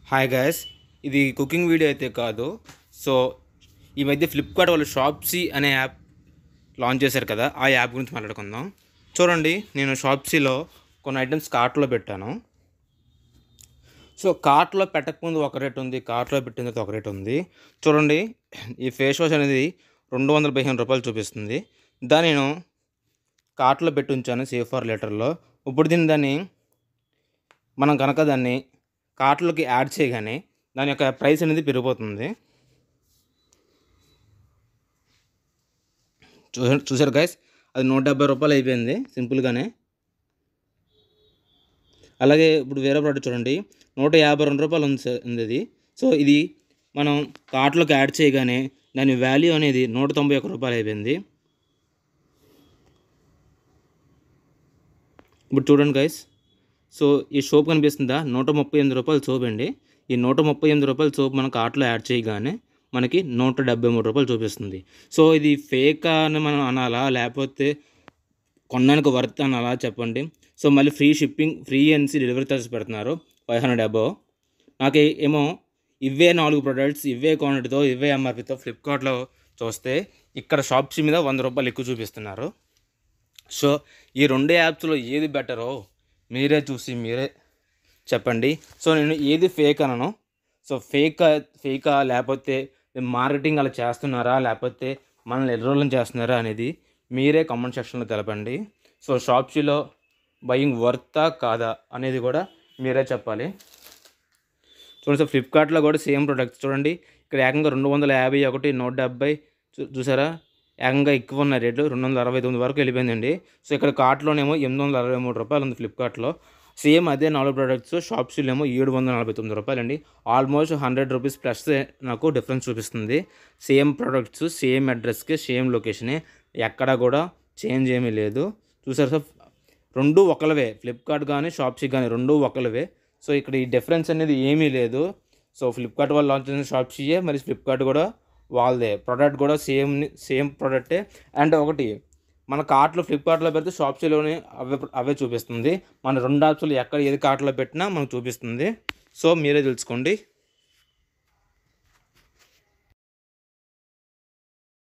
hi guys ఇది cooking video అయితే కాదు సో ఈ మధ్య ఫ్లిప్కార్ట్ వాళ్ళు షాప్సీ అనే యాప్ లాంచ్ చేశారు కదా ఆ యాప్ గురించి మాట్లాడుకుందాం చూడండి నేను షాప్సీలో కొన్ని ఐటమ్స్ కార్ట్లో పెట్టాను సో కార్ట్లో పెట్టకముందు ఒక రేట్ ఉంది కార్ట్లో పెట్టిన తర్వాత ఒక రేట్ ఉంది చూడండి ఈ ఫేస్ వాష్ అనేది రెండు వందల పదిహేను రూపాయలు చూపిస్తుంది దాన్ని నేను కార్ట్లో పెట్టి ఉంచాను సేఫ్ ఫర్ లీటర్లో ఇప్పుడు దీన్ని దాన్ని మనం కనుక దాన్ని కార్ట్లోకి యాడ్ చేయగానే దాని యొక్క ప్రైస్ అనేది పెరిగిపోతుంది చూసారు చూసారు గైస్ అది నూట డెబ్బై రూపాయలు అయిపోయింది సింపుల్గానే అలాగే ఇప్పుడు వేరే ప్రోడక్ట్ చూడండి నూట యాభై రెండు రూపాయలు ఉంది సార్ ఉంది ఇది సో ఇది మనం కార్ట్లోకి యాడ్ చేయగానే దాని వాల్యూ అనేది నూట తొంభై ఒక్క రూపాయలు అయిపోయింది ఇప్పుడు చూడండి గైస్ సో ఈ సోప్ కనిపిస్తుందా నూట ముప్పై ఎనిమిది రూపాయలు సోప్ అండి ఈ నూట ముప్పై ఎనిమిది రూపాయల సోప్ మనం కార్ట్లో యాడ్ చేయగానే మనకి నూట డెబ్బై మూడు రూపాయలు చూపిస్తుంది సో ఇది ఫేక్ అని మనం అనాలా లేకపోతే కొనడానికి వర్త్ అనాలా చెప్పండి సో మళ్ళీ ఫ్రీ షిప్పింగ్ ఫ్రీ ఎన్సీ డెలివరీ చార్జెస్ పెడుతున్నారు ఫైవ్ హండ్రెడ్ అబవ్ నాకు ఏమో ఇవే నాలుగు ప్రొడక్ట్స్ ఇవే క్వాంటిటీతో ఇవే ఎంఆర్పితో ఫ్లిప్కార్ట్లో చూస్తే ఇక్కడ షాప్స్ మీద వంద రూపాయలు ఎక్కువ చూపిస్తున్నారు సో ఈ రెండు యాప్స్లో ఏది బెటరో మీరే చూసి మీరే చెప్పండి సో నేను ఏది ఫేక్ అనను సో ఫేక్ ఫేకా లేకపోతే మార్కెటింగ్ అలా చేస్తున్నారా లేకపోతే మనల్ని ఎర్రోళ్ళని చేస్తున్నారా అనేది మీరే కామెంట్ సెక్షన్లో తెలపండి సో షాప్సీలో బయింగ్ వర్తా కాదా అనేది కూడా మీరే చెప్పాలి చూడండి సార్ ఫ్లిప్కార్ట్లో కూడా సేమ్ ప్రొడక్ట్స్ చూడండి ఇక్కడ ఏకంగా రెండు వందల యాభై ఒకటి నూట డెబ్బై చూ- చూసారా ఏకంగా ఎక్కువ ఉన్న రేట్లు రెండు వందల అరవై తొమ్మిది వరకు వెళ్ళిపోయిందండి సో ఇక్కడ కార్ట్లోనేమో ఎనిమిది వందల అరవై మూడు రూపాయలు ఉంది ఫ్లిప్కార్ట్లో సేమ్ అదే నాలుగు ప్రొడక్ట్స్ షాప్స్లో ఏమో ఏడు వందల నలభై తొమ్మిది రూపాయలు అండి ఆల్మోస్ట్ హండ్రెడ్ రూపీస్ ప్లస్ నాకు డిఫరెన్స్ చూపిస్తుంది సేమ్ ప్రొడక్ట్స్ సేమ్ అడ్రస్కి సేమ్ లొకేషనే ఎక్కడ కూడా చేంజ్ ఏమీ లేదు చూసారు సార్ రెండు ఒకలవే ఫ్లిప్కార్ట్ కానీ షాప్సీ కానీ రెండు ఒకలవే సో ఇక్కడ ఈ డిఫరెన్స్ అనేది ఏమీ లేదు సో ఫ్లిప్కార్ట్ వాళ్ళు లాంచ్ చేసిన షాప్సీయే మరి ఫ్లిప్కార్ట్ కూడా వాళ్ళదే ప్రోడక్ట్ కూడా సేమ్ సేమ్ ప్రోడక్టే అండ్ ఒకటి మన కార్ట్లో ఫ్లిప్కార్ట్లో పెడితే షాప్సీలోనే అవే అవే చూపిస్తుంది మన రెండు యాప్స్లో ఎక్కడ ఏది కార్ట్లో పెట్టినా మనకు చూపిస్తుంది సో మీరే తెలుసుకోండి